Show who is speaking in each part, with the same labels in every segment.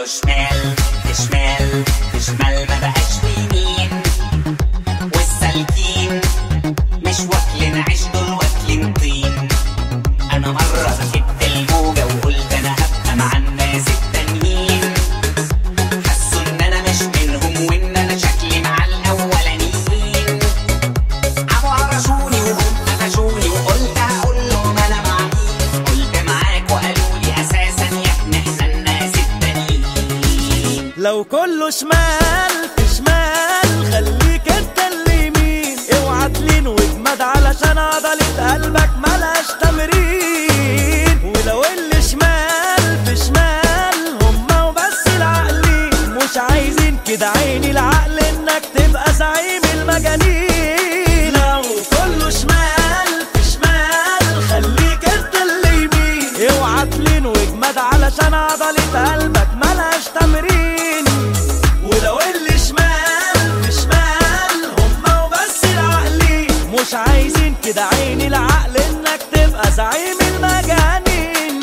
Speaker 1: كله شمال في شمال في شمال ما بقاش في يمين والسالكين مش واكلين عيش دول واكلين طين انا مرة ركبت الموجة وقلت انا هبقى مع الناس التانيين حسوا ان انا مش منهم وان انا شكلي مع الاولانيين عمو عرشوني وهم قفشوني وقلت هقول لهم انا مع مين قلت معاك وقالوا لي اساسا يا ابني احنا الناس التانيين
Speaker 2: لو كله شمال في شمال خليك انت اللي يمين اوعى تلين واجمد علشان عضلة قلبك ملهاش تمرين ولو اللي شمال في شمال هما وبس العقلين مش عايزين كده عيني العقل انك تبقى زعيم المجانين لو كله شمال في شمال خليك انت اللي يمين اوعى تلين واجمد علشان عضلة قلبك ملهاش تمرين ولو اللي شمال في شمال هما وبس العقلين مش عايزين كده عيني العقل انك تبقى زعيم المجانين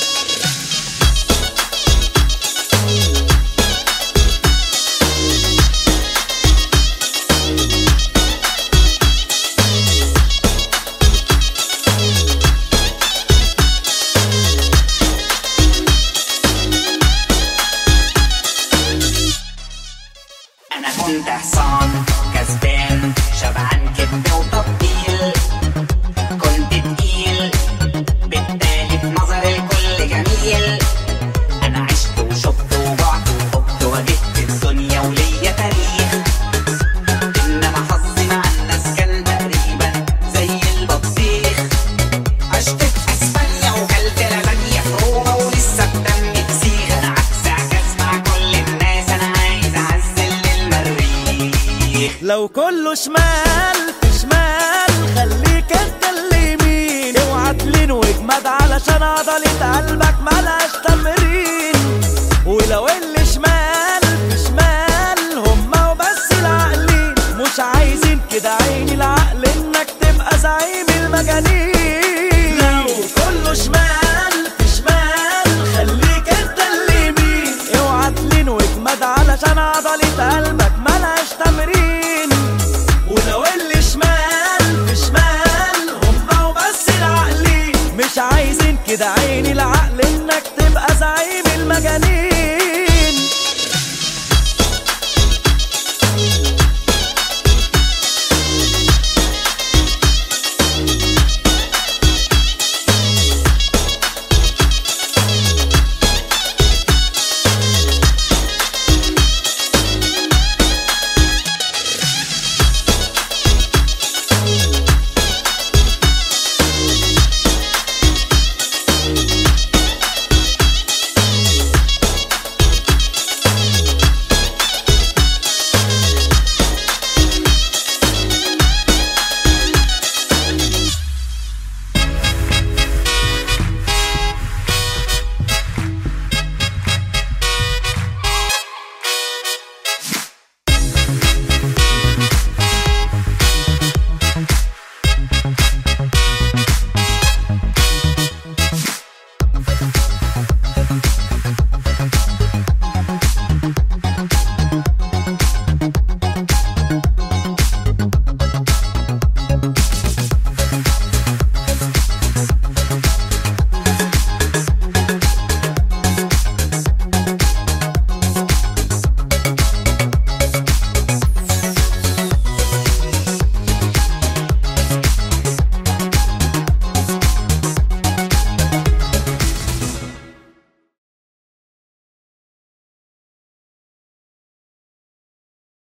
Speaker 1: انا كنت حصان كسبان شبعان كذب وتطبيل كنت تقيل بالتالي في نظر الكل جميل انا عشت وشفت وجعت وخبت واجهت الدنيا وليا تاريخ انما حظي مع الناس كان تقريبا زي البطيخ عشت في اسبانيا وكلت لبانيا في روما ولسه بدمي بسيخ انا عكس عكس مع كل الناس انا عايز اعزل للمريخ
Speaker 2: لو كله شمال في شمال خليك انت اللي يمين اوعى تلين واجمد علشان عضلة قلبك ملهاش تمرين ولو اللي شمال في شمال هما وبس العقلين مش عايزين كده عيني العقل انك تبقى زعيم المجانين لو كله شمال في شمال خليك انت اللي يمين اوعى تلين واجمد علشان عضلة قلبك ملهاش تمرين ولو اللي شمال في شمال هما وبس العقلين مش عايزين كده عين